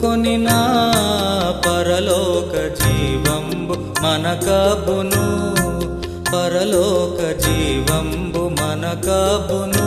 నమ్ముకొనిన పరలోక జీవంబు మనకబును పరలోక జీవంబు మనకబును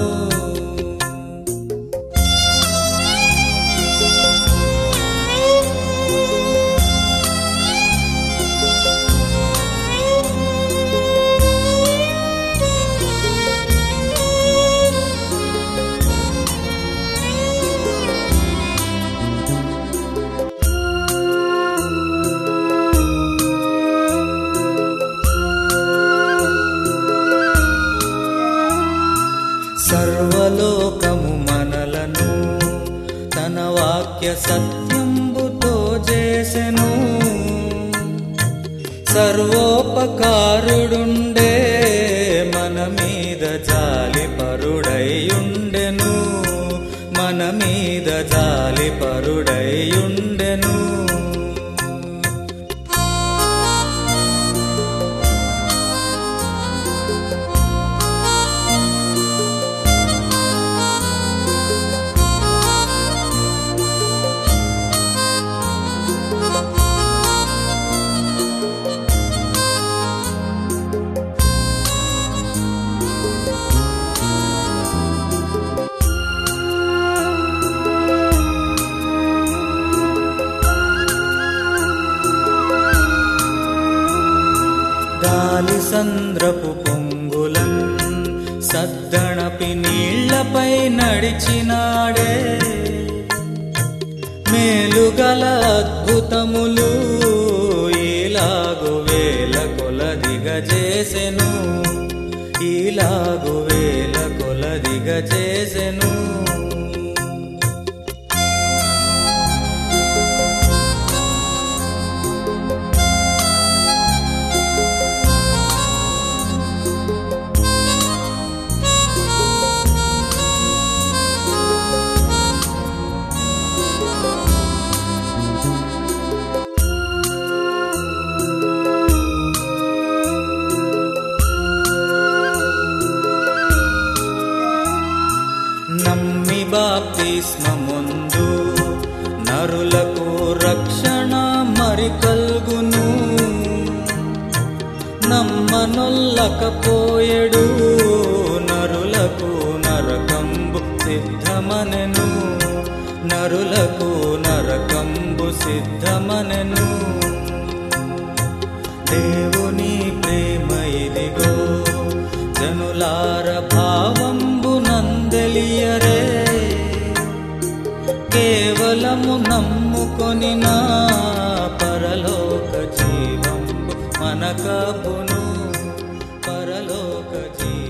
సర్వలోకము మనలను తన వాక్య సత్యంబుతో చేసెను సర్వోపకారుడుండే మన మీద జాలి పరుడైయుండెను మన మీద జాలి పరుడైయుండెను గాలి సంద్రపు పొంగులన్ సద్దణపి నీళ్లపై నడిచినాడే మేలుగల అద్భుతములు ఈలాగు వేల కొలదిగ చేసెను ఈలాగు వేల కొలదిగ చేసెను నమ్మి బాప్తిస్మముందు నరులకు రక్షణ మరి కల్గును నమ్మనొల్లకపోయెడు నరులకు నరకంబు సిద్ధమనెను నరులకు నరకంబు సిద్ధమనెను దేవుని ప్రేమ ఇదిగో జనులార భావంబు నందలియరే కేవలము నమ్ముకొనిన పరలోక జీవంబు మనకబును పరలోక జీవం